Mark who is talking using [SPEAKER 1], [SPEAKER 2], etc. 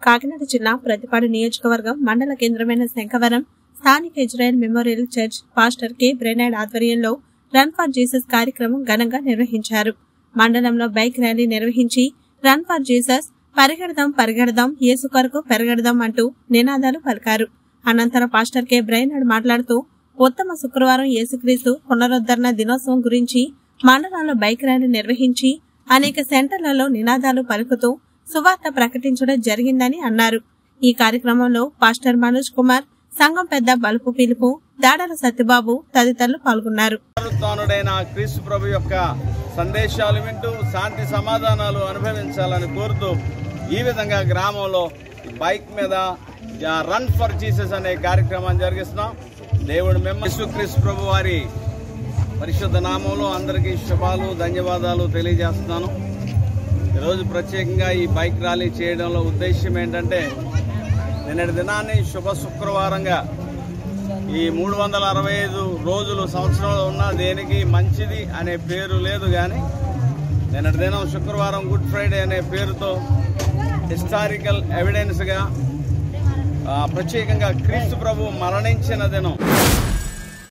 [SPEAKER 1] కాకినాడ జిల్లా ప్రతిపాడు నియోజకవర్గం మండల కేంద్రమైన శంఖవరం స్థానిక Israel memorial church pastor K బ్రెనాడ్ ఆధ్వర్యంలో రన్ ఫర్ జీసస్ కార్యక్రమం ఘనంగా నిర్వహించారు మండలంలో బైక్ ర్యాలీ నిర్వహించి రన్ ఫర్ జీసస్ పరిగెడదాం పరిగెడదాం యేసు కొరకు పెరగడదాం అంటూ నినాదాలు పలికారు అనంతరం పాస్టర్ కె బ్రెయినాడ్ మాట్లాడుతూ ఉత్తమ శుక్రవారం యేసుక్రీస్తు పునరుద్ధరణ దినోత్సవం గురించి మండలంలో బైక్ ర్యాలీ నిర్వహించి అనేక సెంటర్లలో నినాదాలు పలుకుతూ సువార్త ప్రకటించడం జరిగిందని అన్నారు ఈ కార్యక్రమంలో పాస్టర్ మనోజ్ కుమార్ సంఘం పెద్ద బలుపు పిలుపు దాడల సత్యబాబు తదితరులు పాల్గొన్నారు
[SPEAKER 2] పునరుత్నుడైన క్రీస్తు ప్రభు యొక్క సందేశాలు వింటూ శాంతి సమాధానాలు అనుభవించాలని కోరుతూ ఈ విధంగా గ్రామంలో ఈ బైక్ మీద రన్ ఫర్ జీసస్ అనే కార్యక్రమాన్ని జరిగిస్తున్నాం దేవుడు మేము క్రీస్తు ప్రభు వారి పరిశుద్ధ నామంలో అందరికీ శుభాలు ధన్యవాదాలు తెలియజేస్తున్నాను ఈరోజు ప్రత్యేకంగా ఈ బైక్ ర్యాలీ చేయడంలో ఉద్దేశం ఏంటంటే నిన్నటి దినాన్ని శుభ శుక్రవారంగా ఈ మూడు వందల అరవై ఐదు రోజులు సంవత్సరంలో ఉన్న దేనికి మంచిది అనే పేరు లేదు కానీ నిన్నటి దినం శుక్రవారం గుడ్ ఫ్రైడే అనే పేరుతో హిస్టారికల్ ఎవిడెన్స్గా ఆ, ప్రత్యేకంగా క్రీస్తు ప్రభు మరణించిన దినం